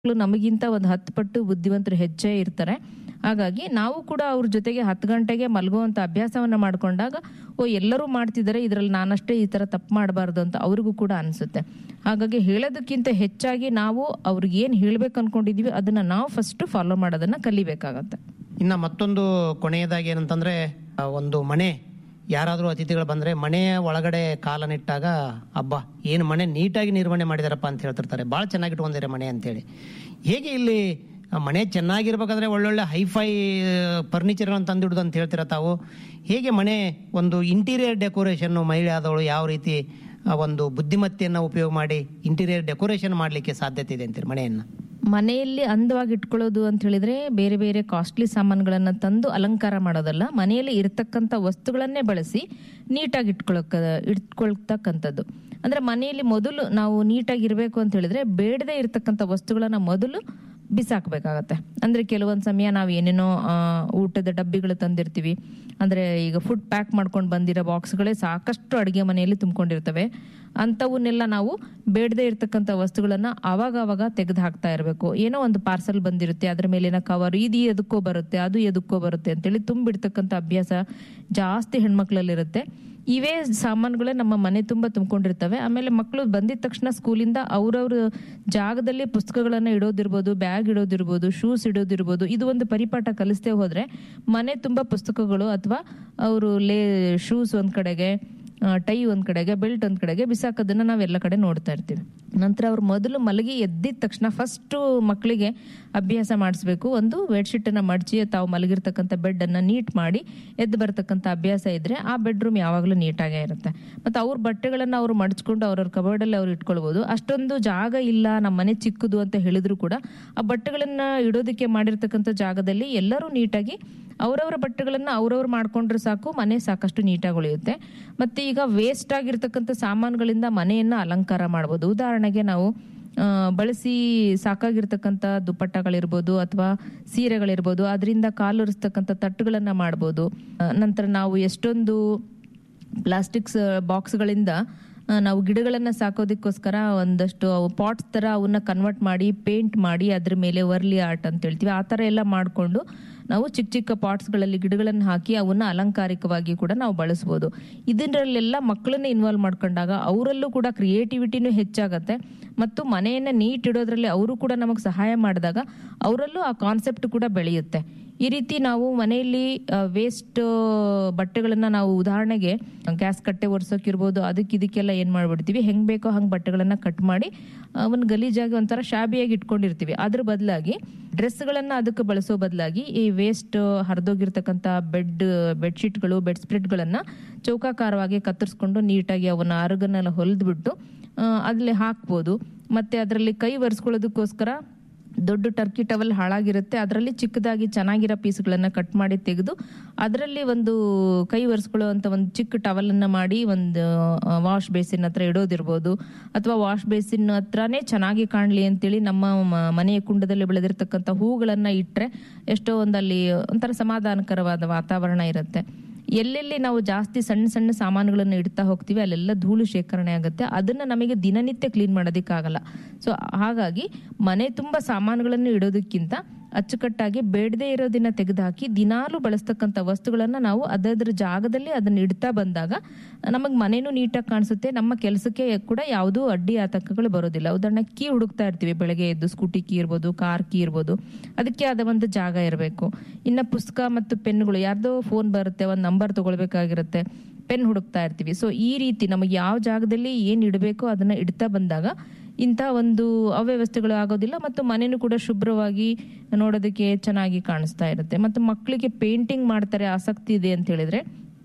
ಮಕ್ಕಳು ನಮಗಿಂತ ಒಂದು ಹತ್ತು ಪಟ್ಟು ಬುದ್ಧಿವಂತರು ಹೆಚ್ಚೇ ಇರ್ತಾರೆ ಹಾಗಾಗಿ ನಾವು ಕೂಡ ಅವ್ರ ಜೊತೆಗೆ ಹತ್ತು ಗಂಟೆಗೆ ಮಲಗುವಂತ ಅಭ್ಯಾಸವನ್ನ ಮಾಡ್ಕೊಂಡಾಗ ಓ ಎಲ್ಲರೂ ಮಾಡ್ತಿದ್ದಾರೆ ಇದರಲ್ಲಿ ನಾನಷ್ಟೇ ಈ ತರ ತಪ್ಪು ಮಾಡಬಾರ್ದು ಅಂತ ಅವ್ರಿಗೂ ಕೂಡ ಅನ್ಸುತ್ತೆ ಹಾಗಾಗಿ ಹೇಳೋದಕ್ಕಿಂತ ಹೆಚ್ಚಾಗಿ ನಾವು ಅವ್ರಿಗೆ ಏನ್ ಹೇಳ್ಬೇಕು ಅನ್ಕೊಂಡಿದೀವಿ ಅದನ್ನ ನಾವು ಫಸ್ಟ್ ಫಾಲೋ ಮಾಡೋದನ್ನ ಕಲಿಬೇಕಾಗತ್ತೆ ಇನ್ನ ಮತ್ತೊಂದು ಕೊನೆಯದಾಗಿ ಏನಂತಂದ್ರೆ ಆ, ಒಂದು ಮನೆ ಯಾರಾದರೂ ಅತಿಥಿಗಳು ಬಂದ್ರೆ ಮನೆಯ ಒಳಗಡೆ ಕಾಲನಿಟ್ಟಾಗ ಅಬ್ಬಾ ಏನು ಮನೆ ನೀಟಾಗಿ ನಿರ್ವಹಣೆ ಮಾಡಿದಾರಪ್ಪ ಅಂತ ಹೇಳ್ತಿರ್ತಾರೆ ಭಾಳ ಚೆನ್ನಾಗಿ ಇಟ್ಕೊಂಡಿದ್ದಾರೆ ಮನೆ ಅಂತೇಳಿ ಹೇಗೆ ಇಲ್ಲಿ ಆ, ಮನೆ ಚೆನ್ನಾಗಿರ್ಬೇಕಾದ್ರೆ ಒಳ್ಳೊಳ್ಳೆ ಹೈಫೈ ಫರ್ನಿಚರ್ಗಳನ್ನು ತಂದಿಡುದು ಅಂತ ಹೇಳ್ತೀರ ತಾವು ಹೇಗೆ ಮನೆ ಒಂದು ಇಂಟೀರಿಯರ್ ಡೆಕೋರೇಷನ್ ಮಹಿಳೆ ಆದವಳು ಯಾವ ರೀತಿ ಆ, ಒಂದು ಬುದ್ಧಿಮತ್ತೆಯನ್ನು ಉಪಯೋಗ ಮಾಡಿ ಇಂಟೀರಿಯರ್ ಡೆಕೋರೇಷನ್ ಮಾಡಲಿಕ್ಕೆ ಸಾಧ್ಯತೆ ಇದೆ ಅಂತೀರಿ ಮನೆಯನ್ನು ಮನೆಯಲ್ಲಿ ಅಂದವಾಗಿ ಇಟ್ಕೊಳ್ಳೋದು ಅಂತ ಹೇಳಿದ್ರೆ ಬೇರೆ ಬೇರೆ ಕಾಸ್ಟ್ಲಿ ಸಾಮಾನುಗಳನ್ನ ತಂದು ಅಲಂಕಾರ ಮಾಡೋದಲ್ಲ ಮನೆಯಲ್ಲಿ ಇರತಕ್ಕಂಥ ವಸ್ತುಗಳನ್ನೇ ಬಳಸಿ ನೀಟಾಗಿ ಇಟ್ಕೊಳಕ ಇಟ್ಕೊಳ್ತಕ್ಕಂಥದ್ದು ಅಂದ್ರೆ ಮನೆಯಲ್ಲಿ ಮೊದಲು ನಾವು ನೀಟಾಗಿ ಇರಬೇಕು ಅಂತ ಹೇಳಿದ್ರೆ ಬೇಡದೇ ಇರತಕ್ಕಂಥ ವಸ್ತುಗಳನ್ನ ಮೊದಲು ಬಿಸಾಕ್ಬೇಕಾಗತ್ತೆ ಅಂದ್ರೆ ಕೆಲವೊಂದ್ ಸಮಯ ನಾವು ಏನೇನೋ ಆ, ಊಟದ ಡಬ್ಬಿಗಳು ತಂದಿರ್ತೀವಿ ಅಂದ್ರೆ ಈಗ ಫುಡ್ ಪ್ಯಾಕ್ ಮಾಡ್ಕೊಂಡು ಬಂದಿರೋ ಬಾಕ್ಸ್ಗಳೇ ಸಾಕಷ್ಟು ಅಡುಗೆ ಮನೆಯಲ್ಲಿ ತುಂಬಿಕೊಂಡಿರ್ತವೆ ಅಂಥವನ್ನೆಲ್ಲ ನಾವು ಬೇಡದೇ ಇರ್ತಕ್ಕಂಥ ವಸ್ತುಗಳನ್ನ ಅವಾಗ ಅವಾಗ ತೆಗೆದು ಹಾಕ್ತಾ ಇರಬೇಕು ಏನೋ ಒಂದು ಪಾರ್ಸಲ್ ಬಂದಿರುತ್ತೆ ಅದ್ರ ಮೇಲಿನ ಕವರ್ ಇದು ಎದಕ್ಕೋ ಬರುತ್ತೆ ಅದು ಎದಕ್ಕೋ ಬರುತ್ತೆ ಅಂತೇಳಿ ತುಂಬಿಡ್ತಕ್ಕಂಥ ಅಭ್ಯಾಸ ಜಾಸ್ತಿ ಹೆಣ್ಮಕ್ಳಲ್ಲಿರುತ್ತೆ ಇವೇ ಸಾಮಾನುಗಳೇ ನಮ್ಮ ಮನೆ ತುಂಬ ತುಂಬಿಕೊಂಡಿರ್ತವೆ ಆಮೇಲೆ ಮಕ್ಕಳು ಬಂದಿದ ತಕ್ಷಣ ಸ್ಕೂಲಿಂದ ಅವ್ರವ್ರ ಜಾಗದಲ್ಲಿ ಪುಸ್ತಕಗಳನ್ನ ಇಡೋದಿರ್ಬೋದು ಬ್ಯಾಗ್ ಇಡೋದಿರ್ಬೋದು ಶೂಸ್ ಇಡೋದಿರ್ಬೋದು ಇದು ಒಂದು ಪರಿಪಾಠ ಕಲಿಸ್ತೇ ಹೋದ್ರೆ ಮನೆ ತುಂಬಾ ಪುಸ್ತಕಗಳು ಅಥವಾ ಅವರು ಲೇ ಶೂಸ್ ಒಂದ್ ಕಡೆಗೆ ಆ, ಟೈ ಒಂದ್ ಕಡೆಗೆ ಬೆಲ್ಟ್ ಒಂದ್ ಕಡೆಗೆ ಬಿಸಾಕೋದನ್ನ ನಾವೆಲ್ಲ ಕಡೆ ನೋಡ್ತಾ ಇರ್ತೀವಿ ನಂತರ ಅವ್ರು ಮೊದಲು ಮಲಗಿ ಎದ್ದಿದ ತಕ್ಷಣ ಫಸ್ಟ್ ಮಕ್ಕಳಿಗೆ ಅಭ್ಯಾಸ ಮಾಡಿಸ್ಬೇಕು ಒಂದು ಬೆಡ್ಶೀಟ್ ಅನ್ನ ಮಡಚಿ ತಾವು ಮಲಗಿರ್ತಕ್ಕಂಥ ಬೆಡ್ ಅನ್ನ ನೀಟ್ ಮಾಡಿ ಎದ್ದು ಬರ್ತಕ್ಕಂಥ ಅಭ್ಯಾಸ ಇದ್ರೆ ಆ ಬೆಡ್ರೂಮ್ ಯಾವಾಗಲೂ ನೀಟಾಗೇ ಇರುತ್ತೆ ಮತ್ತೆ ಅವ್ರ ಬಟ್ಟೆಗಳನ್ನ ಅವ್ರು ಮಡಚ್ಕೊಂಡು ಅವ್ರವ್ರ ಕಬೋರ್ಡ್ ಅಲ್ಲಿ ಅವ್ರು ಇಟ್ಕೊಳ್ಬಹುದು ಅಷ್ಟೊಂದು ಜಾಗ ಇಲ್ಲ ನಮ್ಮ ಮನೆ ಚಿಕ್ಕದು ಅಂತ ಹೇಳಿದ್ರು ಕೂಡ ಆ ಬಟ್ಟೆಗಳನ್ನ ಇಡೋದಕ್ಕೆ ಮಾಡಿರ್ತಕ್ಕಂಥ ಜಾಗದಲ್ಲಿ ಎಲ್ಲರೂ ನೀಟಾಗಿ ಅವರವರ ಬಟ್ಟೆಗಳನ್ನ ಅವ್ರವ್ರು ಮಾಡ್ಕೊಂಡ್ರೆ ಸಾಕು ಮನೆ ಸಾಕಷ್ಟು ನೀಟಾಗಿ ಉಳಿಯುತ್ತೆ ಮತ್ತೆ ಈಗ ವೇಸ್ಟ್ ಆಗಿರ್ತಕ್ಕಂಥ ಸಾಮಾನುಗಳಿಂದ ಮನೆಯನ್ನ ಅಲಂಕಾರ ಮಾಡ್ಬೋದು ಉದಾಹರಣೆಗೆ ನಾವು ಆ, ಬಳಸಿ ಸಾಕಾಗಿರ್ತಕ್ಕಂಥ ದುಪ್ಪಟ್ಟಗಳಿರ್ಬೋದು ಅಥವಾ ಸೀರೆಗಳಿರ್ಬೋದು ಅದರಿಂದ ಕಾಲುರಿಸ್ತಕ್ಕಂಥ ತಟ್ಟುಗಳನ್ನ ಮಾಡ್ಬೋದು ಆ, ನಂತರ ನಾವು ಎಷ್ಟೊಂದು ಪ್ಲಾಸ್ಟಿಕ್ಸ್ ಬಾಕ್ಸ್ಗಳಿಂದ ಆ, ನಾವು ಗಿಡಗಳನ್ನ ಸಾಕೋದಕ್ಕೋಸ್ಕರ ಒಂದಷ್ಟು ಪಾಟ್ಸ್ ತರ ಅವನ್ನ ಕನ್ವರ್ಟ್ ಮಾಡಿ ಪೇಂಟ್ ಮಾಡಿ ಅದ್ರ ಮೇಲೆ ವರ್ಲಿ ಆರ್ಟ್ ಅಂತ ಹೇಳ್ತೀವಿ ಆ ತರ ಎಲ್ಲ ಮಾಡಿಕೊಂಡು ನಾವು ಚಿಕ್ಕ ಚಿಕ್ಕ ಪಾಟ್ಸ್ಗಳಲ್ಲಿ ಗಿಡಗಳನ್ನು ಹಾಕಿ ಅವನ್ನ ಅಲಂಕಾರಿಕವಾಗಿ ಕೂಡ ನಾವು ಬಳಸ್ಬೋದು ಇದರಲ್ಲೆಲ್ಲ ಮಕ್ಕಳನ್ನ ಇನ್ವಾಲ್ವ್ ಮಾಡ್ಕೊಂಡಾಗ ಅವರಲ್ಲೂ ಕೂಡ ಕ್ರಿಯೇಟಿವಿಟಿನೂ ಹೆಚ್ಚಾಗತ್ತೆ ಮತ್ತು ಮನೆಯನ್ನ ನೀಟ್ ಇಡೋದ್ರಲ್ಲಿ ಅವರು ಕೂಡ ನಮಗೆ ಸಹಾಯ ಮಾಡಿದಾಗ ಅವರಲ್ಲೂ ಆ ಕಾನ್ಸೆಪ್ಟ್ ಕೂಡ ಬೆಳೆಯುತ್ತೆ ಈ ರೀತಿ ನಾವು ಮನೆಯಲ್ಲಿ ವೇಸ್ಟ್ ಬಟ್ಟೆಗಳನ್ನ ನಾವು ಉದಾಹರಣೆಗೆ ಗ್ಯಾಸ್ ಕಟ್ಟೆ ಒರೆಸೋಕಿರ್ಬೋದು ಅದಕ್ಕೆ ಇದಕ್ಕೆಲ್ಲ ಏನ್ ಮಾಡ್ಬಿಡ್ತೀವಿ ಹೆಂಗ್ ಬೇಕೋ ಹಂಗ್ ಬಟ್ಟೆಗಳನ್ನ ಕಟ್ ಮಾಡಿ ಅವನ್ ಗಲೀಜಾಗಿ ಒಂಥರ ಶಾಬಿಯಾಗಿ ಇಟ್ಕೊಂಡಿರ್ತೀವಿ ಅದ್ರ ಬದಲಾಗಿ ಡ್ರೆಸ್ಗಳನ್ನ ಅದಕ್ಕೆ ಬಳಸೋ ಬದಲಾಗಿ ಈ ವೇಸ್ಟ್ ಹರಿದೋಗಿರ್ತಕ್ಕಂಥ ಬೆಡ್ ಬೆಡ್ಶೀಟ್ಗಳು ಬೆಡ್ ಸ್ಪ್ರೆಡ್ಗಳನ್ನ ಚೌಕಾಕಾರವಾಗಿ ಕತ್ತರಿಸ್ಕೊಂಡು ನೀಟಾಗಿ ಅವನ್ನ ಅರಗನ್ನೆಲ್ಲ ಹೊಲಿದ್ಬಿಟ್ಟು ಅಲ್ಲಿ ಹಾಕ್ಬೋದು ಮತ್ತೆ ಅದರಲ್ಲಿ ಕೈ ಒರೆಸ್ಕೊಳ್ಳೋದಕ್ಕೋಸ್ಕರ ದೊಡ್ಡ ಟರ್ಕಿ ಟವಲ್ ಹಾಳಾಗಿರುತ್ತೆ ಅದರಲ್ಲಿ ಚಿಕ್ಕದಾಗಿ ಚೆನ್ನಾಗಿರೋ ಪೀಸ್ಗಳನ್ನ ಕಟ್ ಮಾಡಿ ತೆಗೆದು ಅದರಲ್ಲಿ ಒಂದು ಕೈ ಒರೆಸ್ಕೊಳ್ಳುವಂತ ಒಂದು ಚಿಕ್ಕ ಟವಲ್ ಅನ್ನ ಮಾಡಿ ಒಂದು ವಾಶ್ ಬೇಸಿನ್ ಹತ್ರ ಇಡೋದಿರ್ಬೋದು ಅಥವಾ ವಾಶ್ ಬೇಸಿನ್ ಹತ್ರನೇ ಚೆನ್ನಾಗಿ ಕಾಣಲಿ ಅಂತೇಳಿ ನಮ್ಮ ಮ- ಮನೆಯ ಕುಂಡದಲ್ಲಿ ಬೆಳೆದಿರ್ತಕ್ಕಂಥ ಹೂಗಳನ್ನ ಇಟ್ರೆ ಎಷ್ಟೋ ಒಂದಲ್ಲಿ ಒಂಥರ ಸಮಾಧಾನಕರವಾದ ವಾತಾವರಣ ಇರುತ್ತೆ ಎಲ್ಲೆಲ್ಲಿ ನಾವು ಜಾಸ್ತಿ ಸಣ್ಣ ಸಣ್ಣ ಸಾಮಾನುಗಳನ್ನು ಇಡ್ತಾ ಹೋಗ್ತೀವಿ ಅಲ್ಲೆಲ್ಲ ಧೂಳು ಶೇಖರಣೆ ಆಗುತ್ತೆ ಅದನ್ನ ನಮಗೆ ದಿನನಿತ್ಯ ಕ್ಲೀನ್ ಮಾಡೋದಕ್ಕಾಗಲ್ಲ ಸೊ ಹಾಗಾಗಿ ಮನೆ ತುಂಬ ಸಾಮಾನುಗಳನ್ನು ಇಡೋದಕ್ಕಿಂತ ಅಚ್ಚುಕಟ್ಟಾಗಿ ಬೇಡದೇ ಇರೋದನ್ನ ತೆಗೆದುಹಾಕಿ ದಿನಾಲು ಬಳಸ್ತಕ್ಕಂಥ ವಸ್ತುಗಳನ್ನ ನಾವು ಅದದ್ರ ಜಾಗದಲ್ಲಿ ಅದನ್ನ ಇಡ್ತಾ ಬಂದಾಗ ನಮಗೆ ಮನೇನು ನೀಟಾಗಿ ಕಾಣಿಸುತ್ತೆ ನಮ್ಮ ಕೆಲಸಕ್ಕೆ ಕೂಡ ಯಾವುದೂ ಅಡ್ಡಿ ಆತಂಕಗಳು ಬರೋದಿಲ್ಲ ಉದಾಹರಣೆ ಕೀ ಹುಡುಕ್ತಾ ಇರ್ತೀವಿ ಬೆಳಗ್ಗೆ ಎದ್ದು ಸ್ಕೂಟಿ ಕೀ ಇರ್ಬೋದು ಕಾರ್ ಕೀ ಇರ್ಬೋದು ಅದಕ್ಕೆ ಆದ ಒಂದು ಜಾಗ ಇರಬೇಕು ಇನ್ನ ಪುಸ್ತಕ ಮತ್ತು ಪೆನ್ಗಳು ಯಾರ್ದೋ ಫೋನ್ ಬರುತ್ತೆ ಒಂದು ನಂಬರ್ ತಗೊಳ್ಬೇಕಾಗಿರುತ್ತೆ ಪೆನ್ ಹುಡುಕ್ತಾ ಇರ್ತೀವಿ ಸೊ ಈ ರೀತಿ ನಮಗೆ ಯಾವ ಜಾಗದಲ್ಲಿ ಏನ್ ಇಡಬೇಕೋ ಅದನ್ನ ಇಡ್ತಾ ಬಂದಾಗ ಇಂಥ ಒಂದು ಅವ್ಯವಸ್ಥೆಗಳು ಆಗೋದಿಲ್ಲ ಮತ್ತು ಮನೆನೂ ಕೂಡ ಶುಭ್ರವಾಗಿ ನೋಡೋದಕ್ಕೆ ಚೆನ್ನಾಗಿ ಕಾಣಿಸ್ತಾ ಇರುತ್ತೆ ಮತ್ತು ಮಕ್ಕಳಿಗೆ ಪೇಂಟಿಂಗ್ ಮಾಡ್ತಾರೆ ಆಸಕ್ತಿ ಇದೆ ಅಂತ ಹೇಳಿದ್ರೆ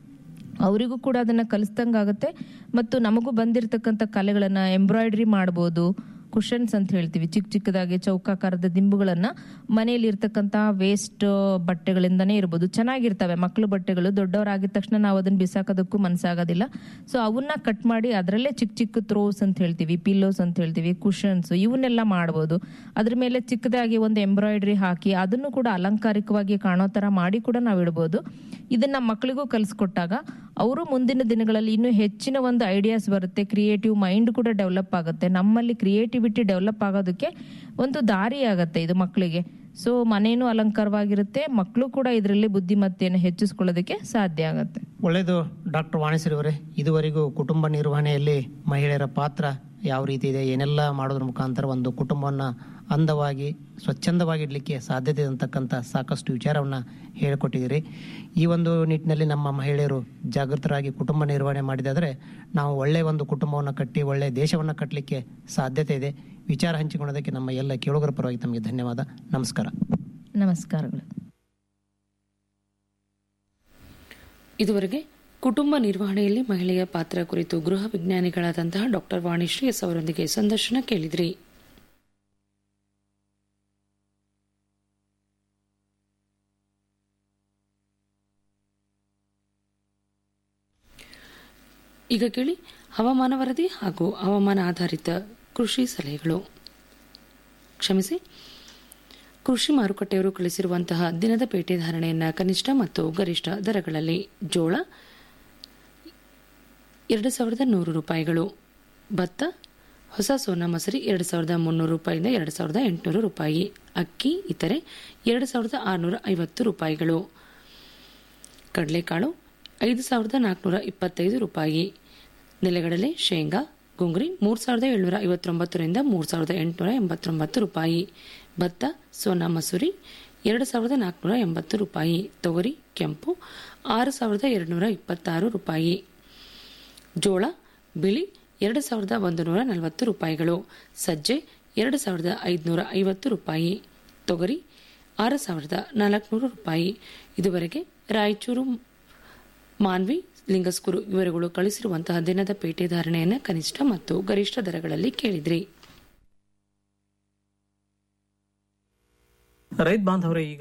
ಅವರಿಗೂ ಕೂಡ ಅದನ್ನ ಕಲಿಸ್ದಂಗಾಗುತ್ತೆ ಮತ್ತು ನಮಗೂ ಬಂದಿರತಕ್ಕಂಥ ಕಲೆಗಳನ್ನ ಎಂಬ್ರಾಯ್ಡ್ರಿ ಮಾಡ್ಬೋದು ಕುಷನ್ಸ್ ಅಂತ ಹೇಳ್ತೀವಿ ಚಿಕ್ಕ ಚಿಕ್ಕದಾಗಿ ಚೌಕಾಕಾರದ ದಿಂಬುಗಳನ್ನ ಮನೆಯಲ್ಲಿ ಇರ್ತಕ್ಕಂಥ ವೇಸ್ಟ್ ಬಟ್ಟೆಗಳಿಂದನೇ ಇರ್ಬೋದು ಚೆನ್ನಾಗಿರ್ತವೆ ಮಕ್ಕಳು ಬಟ್ಟೆಗಳು ದೊಡ್ಡವರಾಗಿದ ತಕ್ಷಣ ನಾವು ಅದನ್ನ ಬಿಸಾಕೋದಕ್ಕೂ ಮನಸ್ಸಾಗೋದಿಲ್ಲ ಸೊ ಅವನ್ನ ಕಟ್ ಮಾಡಿ ಅದರಲ್ಲೇ ಚಿಕ್ಕ ಚಿಕ್ಕ ಥ್ರೋಸ್ ಅಂತ ಹೇಳ್ತೀವಿ ಪಿಲ್ಲೋಸ್ ಅಂತ ಹೇಳ್ತೀವಿ ಕುಷನ್ಸ್ ಇವನ್ನೆಲ್ಲ ಮಾಡ್ಬೋದು ಅದ್ರ ಮೇಲೆ ಚಿಕ್ಕದಾಗಿ ಒಂದು ಎಂಬ್ರಾಯ್ಡ್ರಿ ಹಾಕಿ ಅದನ್ನು ಕೂಡ ಅಲಂಕಾರಿಕವಾಗಿ ಕಾಣೋ ತರ ಮಾಡಿ ಕೂಡ ನಾವು ಇಡ್ಬೋದು ಇದನ್ನ ಮಕ್ಕಳಿಗೂ ಕಲಿಸ್ಕೊಟ್ಟಾಗ ಅವರು ಮುಂದಿನ ದಿನಗಳಲ್ಲಿ ಇನ್ನೂ ಹೆಚ್ಚಿನ ಒಂದು ಐಡಿಯಾಸ್ ಬರುತ್ತೆ ಕ್ರಿಯೇಟಿವ್ ಮೈಂಡ್ ಕೂಡ ಡೆವಲಪ್ ಆಗುತ್ತೆ ನಮ್ಮಲ್ಲಿ ಕ್ರಿಯೇಟಿವಿಟಿ ಡೆವಲಪ್ ಆಗೋದಕ್ಕೆ ಒಂದು ದಾರಿ ಆಗುತ್ತೆ ಇದು ಮಕ್ಕಳಿಗೆ ಸೊ ಮನೇನು ಅಲಂಕಾರವಾಗಿರುತ್ತೆ ಮಕ್ಕಳು ಕೂಡ ಇದರಲ್ಲಿ ಬುದ್ಧಿಮತ್ತೆಯನ್ನು ಹೆಚ್ಚಿಸ್ಕೊಳ್ಳೋದಕ್ಕೆ ಸಾಧ್ಯ ಆಗುತ್ತೆ ಒಳ್ಳೆಯದು ಡಾಕ್ಟರ್ ವಾಣಿಶ್ರೀ ಅವರೇ ಇದುವರೆಗೂ ಕುಟುಂಬ ನಿರ್ವಹಣೆಯಲ್ಲಿ ಮಹಿಳೆಯರ ಪಾತ್ರ ಯಾವ ರೀತಿ ಇದೆ ಏನೆಲ್ಲ ಮಾಡೋದ್ರ ಮುಖಾಂತರ ಒಂದು ಕುಟುಂಬವನ್ನು ಅಂದವಾಗಿ ಸ್ವಚ್ಛಂದವಾಗಿ ಇಡಲಿಕ್ಕೆ ಸಾಧ್ಯತೆ ಇದೆ ಅಂತಕ್ಕಂಥ ಸಾಕಷ್ಟು ವಿಚಾರವನ್ನು ಹೇಳಿಕೊಟ್ಟಿದ್ದೀರಿ ಈ ಒಂದು ನಿಟ್ಟಿನಲ್ಲಿ ನಮ್ಮ ಮಹಿಳೆಯರು ಜಾಗೃತರಾಗಿ ಕುಟುಂಬ ನಿರ್ವಹಣೆ ಮಾಡಿದಾದರೆ ನಾವು ಒಳ್ಳೆಯ ಒಂದು ಕುಟುಂಬವನ್ನು ಕಟ್ಟಿ ಒಳ್ಳೆಯ ದೇಶವನ್ನು ಕಟ್ಟಲಿಕ್ಕೆ ಸಾಧ್ಯತೆ ಇದೆ ವಿಚಾರ ಹಂಚಿಕೊಳ್ಳೋದಕ್ಕೆ ನಮ್ಮ ಎಲ್ಲ ಕೇಳುಗರ ಪರವಾಗಿ ತಮಗೆ ಧನ್ಯವಾದ ನಮಸ್ಕಾರ ನಮಸ್ಕಾರಗಳು ಇದುವರೆಗೆ ಕುಟುಂಬ ನಿರ್ವಹಣೆಯಲ್ಲಿ ಮಹಿಳೆಯ ಪಾತ್ರ ಕುರಿತು ಗೃಹ ವಿಜ್ಞಾನಿಗಳಾದಂತಹ ಡಾಕ್ಟರ್ ವಾಣಿಶ್ರೀ ಎಸ್ ಅವರೊಂದಿಗೆ ಸಂದರ್ಶನ ಕೇಳಿದ್ರಿ ಈಗ ಕೇಳಿ ಹವಾಮಾನ ವರದಿ ಹಾಗೂ ಹವಾಮಾನ ಆಧಾರಿತ ಕೃಷಿ ಸಲಹೆಗಳು ಕ್ಷಮಿಸಿ ಕೃಷಿ ಮಾರುಕಟ್ಟೆಯವರು ಕಳಿಸಿರುವಂತಹ ದಿನದ ಪೇಟೆ ಧಾರಣೆಯನ್ನ ಕನಿಷ್ಠ ಮತ್ತು ಗರಿಷ್ಠ ದರಗಳಲ್ಲಿ ಜೋಳ ಎರಡು ಸಾವಿರದ ನೂರು ರೂಪಾಯಿಗಳು ಭತ್ತ ಹೊಸ ಸೋನಾ ಮಸೂರಿ ಎರಡು ಸಾವಿರದ ಮುನ್ನೂರು ರೂಪಾಯಿಯಿಂದ ಎರಡು ಸಾವಿರದ ಎಂಟುನೂರು ರೂಪಾಯಿ ಅಕ್ಕಿ ಇತರೆ ಎರಡು ಸಾವಿರದ ಆರುನೂರ ಐವತ್ತು ರೂಪಾಯಿಗಳು ಕಡಲೆಕಾಳು ಐದು ಸಾವಿರದ ನಾಲ್ಕುನೂರ ಇಪ್ಪತ್ತೈದು ರೂಪಾಯಿ ನೆಲೆಗಡಲೆ ಶೇಂಗಾ ಗುಂಗ್ರಿ ಮೂರು ಸಾವಿರದ ಏಳ್ನೂರ ಐವತ್ತೊಂಬತ್ತರಿಂದ ಮೂರು ಸಾವಿರದ ಎಂಟುನೂರ ಎಂಬತ್ತೊಂಬತ್ತು ರೂಪಾಯಿ ಭತ್ತ ಸೋನಾ ಮಸೂರಿ ಎರಡು ಸಾವಿರದ ನಾಲ್ಕುನೂರ ಎಂಬತ್ತು ರೂಪಾಯಿ ತೊಗರಿ ಕೆಂಪು ಆರು ಸಾವಿರದ ಎರಡುನೂರ ಇಪ್ಪತ್ತಾರು ರೂಪಾಯಿ ಜೋಳ ಬಿಳಿ ಎರಡು ಸಾವಿರದ ಒಂದು ನೂರ ನಲವತ್ತು ರೂಪಾಯಿಗಳು ಸಜ್ಜೆ ಎರಡು ಸಾವಿರದ ಐದುನೂರ ಐವತ್ತು ರೂಪಾಯಿ ತೊಗರಿ ಆರು ಸಾವಿರದ ನಾಲ್ಕುನೂರು ರೂಪಾಯಿ ಇದುವರೆಗೆ ರಾಯಚೂರು ಮಾನ್ವಿ ಲಿಂಗಸ್ಕೂರು ಇವರುಗಳು ಕಳಿಸಿರುವಂತಹ ದಿನದ ಪೇಟೆ ಧಾರಣೆಯನ್ನು ಕನಿಷ್ಠ ಮತ್ತು ಗರಿಷ್ಠ ದರಗಳಲ್ಲಿ ಕೇಳಿದ್ರಿ ರೈತ ಬಾಂಧವರೇ ಈಗ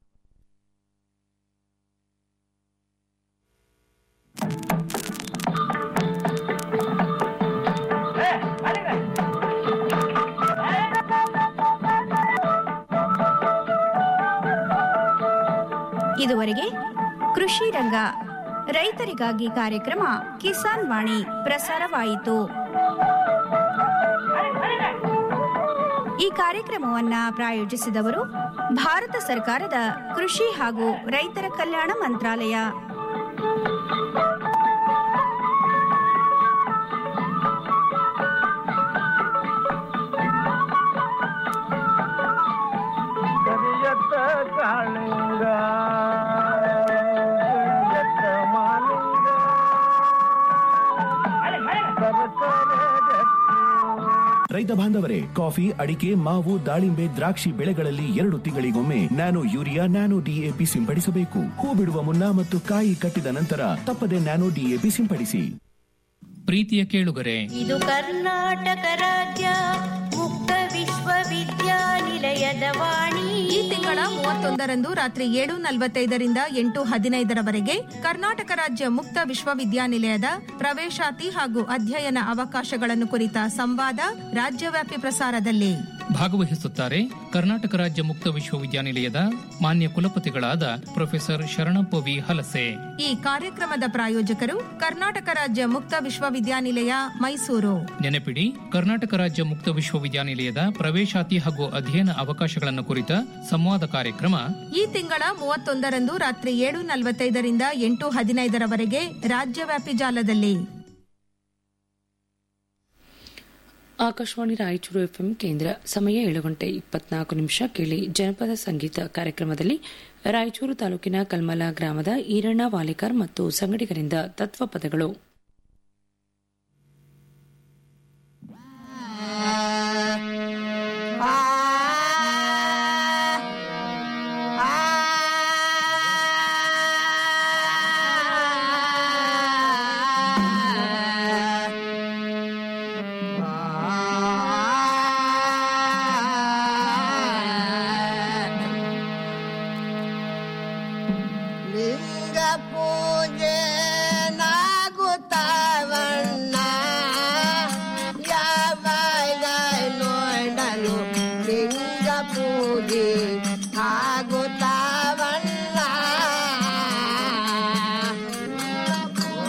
ಇದುವರೆಗೆ ಕೃಷಿ ರಂಗ ರೈತರಿಗಾಗಿ ಕಾರ್ಯಕ್ರಮ ಕಿಸಾನ್ ವಾಣಿ ಪ್ರಸಾರವಾಯಿತು ಈ ಕಾರ್ಯಕ್ರಮವನ್ನ ಪ್ರಾಯೋಜಿಸಿದವರು ಭಾರತ ಸರ್ಕಾರದ ಕೃಷಿ ಹಾಗೂ ರೈತರ ಕಲ್ಯಾಣ ಮಂತ್ರಾಲಯ ಕರಿಯತ್ತ ಕಾಳಿಂಗ ಕರಿಯತ್ತ ಮಾಲಿಂಗ ಸರಸರ ಗಟ್ಟಿ ರೈತ ಬಾಂಧವರೇ ಕಾಫಿ ಅಡಿಕೆ ಮಾವು ದಾಳಿಂಬೆ ದ್ರಾಕ್ಷಿ ಬೆಳೆಗಳಲ್ಲಿ ಎರಡು ತಿಂಗಳಿಗೊಮ್ಮೆ ನ್ಯಾನೋ ಯೂರಿಯಾ ನ್ಯಾನೋ ಡಿಎಪಿ ಸಿಂಪಡಿಸಬೇಕು ಹೂ ಬಿಡುವ ಮುನ್ನ ಮತ್ತು ಕಾಯಿ ಕಟ್ಟಿದ ನಂತರ ತಪ್ಪದೆ ನ್ಯಾನೋ ಡಿಎಪಿ ಸಿಂಪಡಿಸಿ ಪ್ರೀತಿಯ ಕೇಳುಗರೆ ಇದು ಕರ್ನಾಟಕ ರಾಜ್ಯ ಮುಕ್ತ ವಿಶ್ವವಿದ್ಯಾನಿಲಯದ ವಾಣಿ ಈ ತಿಂಗಳ ಮೂವತ್ತೊಂದರಂದು ರಾತ್ರಿ ಏಳು ನಲವತ್ತೈದರಿಂದ ಎಂಟು ಹದಿನೈದರವರೆಗೆ ಕರ್ನಾಟಕ ರಾಜ್ಯ ಮುಕ್ತ ವಿಶ್ವವಿದ್ಯಾನಿಲಯದ ಪ್ರವೇಶಾತಿ ಹಾಗೂ ಅಧ್ಯಯನ ಅವಕಾಶಗಳನ್ನು ಕುರಿತ ಸಂವಾದ ರಾಜ್ಯವ್ಯಾಪಿ ಪ್ರಸಾರದಲ್ಲಿ ಭಾಗವಹಿಸುತ್ತಾರೆ ಕರ್ನಾಟಕ ರಾಜ್ಯ ಮುಕ್ತ ವಿಶ್ವವಿದ್ಯಾನಿಲಯದ ಮಾನ್ಯ ಕುಲಪತಿಗಳಾದ ಪ್ರೊಫೆಸರ್ ಶರಣಪ್ಪ ವಿ ಹಲಸೆ ಈ ಕಾರ್ಯಕ್ರಮದ ಪ್ರಾಯೋಜಕರು ಕರ್ನಾಟಕ ರಾಜ್ಯ ಮುಕ್ತ ವಿಶ್ವವಿದ್ಯಾನಿಲಯ ಮೈಸೂರು ನೆನಪಿಡಿ ಕರ್ನಾಟಕ ರಾಜ್ಯ ಮುಕ್ತ ವಿಶ್ವವಿದ್ಯಾನಿಲಯದ ಪ್ರವೇಶಾತಿ ಹಾಗೂ ಅಧ್ಯಯನ ಅವಕಾಶಗಳನ್ನು ಕುರಿತ ಸಂವಾದ ಕಾರ್ಯಕ್ರಮ ಈ ತಿಂಗಳ ಮೂವತ್ತೊಂದರಂದು ರಾತ್ರಿ ಏಳು ನಲವತ್ತೈದರಿಂದ ಎಂಟು ಹದಿನೈದರವರೆಗೆ ರಾಜ್ಯವ್ಯಾಪಿ ಜಾಲದಲ್ಲಿ ಆಕಾಶವಾಣಿ ರಾಯಚೂರು ಎಫ್ಎಂ ಕೇಂದ್ರ ಸಮಯ ಏಳು ಗಂಟೆ ಇಪ್ಪತ್ನಾಲ್ಕು ನಿಮಿಷ ಕೇಳಿ ಜನಪದ ಸಂಗೀತ ಕಾರ್ಯಕ್ರಮದಲ್ಲಿ ರಾಯಚೂರು ತಾಲೂಕಿನ ಕಲ್ಮಲ ಗ್ರಾಮದ ಈರಣ್ಣ ವಾಲಿಕರ್ ಮತ್ತು ಸಂಗಡಿಗರಿಂದ ತತ್ವಪದಗಳು ಲಿಂಗ ಪೂಜೆ ನಾಗುತ್ತವಣ್ಣ ಯಾವಾಗ ನೋಡಲು ಲಿಂಗ ಪೂಜೆ ಆಗುತ್ತವಣ್ಣ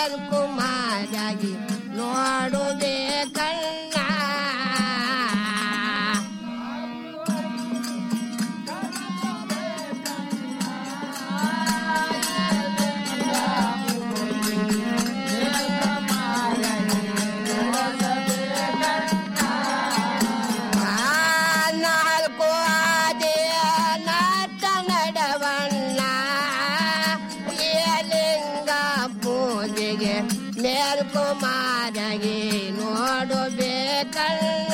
ಮೇಲ್ಕುಮಾರಾಗಿ ನೋಡುಬೇಕಣ್ಣ ನಾಲ್ಕು ಆದಿಯ ನಾಟ ನಡವಣ್ಣ ಲಿಂಗ ಪೂಜೆಗೆ ಮೇಲ್ಕುಮಾರಗೆ ನೋಡಬೇಕಣ್ಣ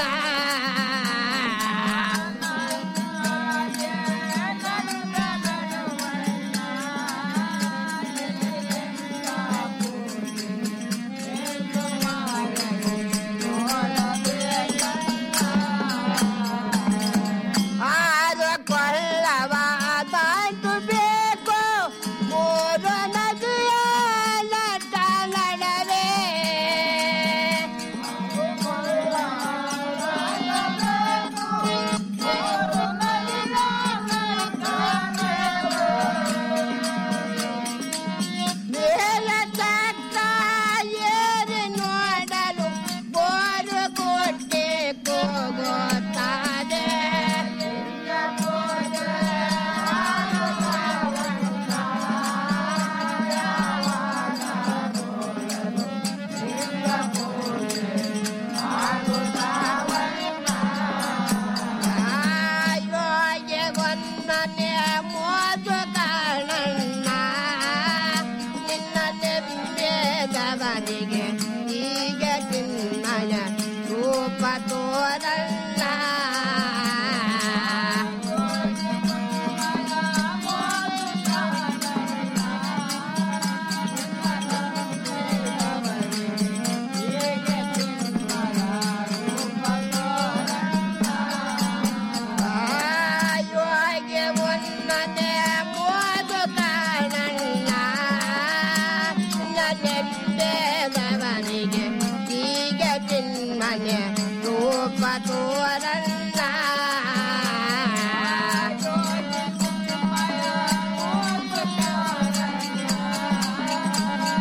ಆರು ಕೊಳ್ಳವ ದಾಟು ಬೇಕು ಮೂರು ನದಿಯ ನಟ ನಡವೆ ಮೇಲ ತಕ್ಕ ಏರಿ ನೋಡಲು ಬೋರು ಕೊಟ್ಟೆ ಕೂಗುತ್ತಾರೆ ಯೋಗೆ ಒಂದನೇ ಮೋದು ಕಾಣಣ್ಣ ನಿನ್ನ ನೆಮ್ಮೆದವನಿಗೆ ಈಗ ಚಿನ್ನಯ ರೂಪ ತೋರಣ್ಣ ಯೋಗೆ ಒಂದನೇ ಮೋದು ಕಾಣಣ್ಣ ನೆಮ್ಮೆದವನಿಗೆ ಈಗ ಚಿನ್ನಯ ರೂಪ ತೋರಣ್ಣ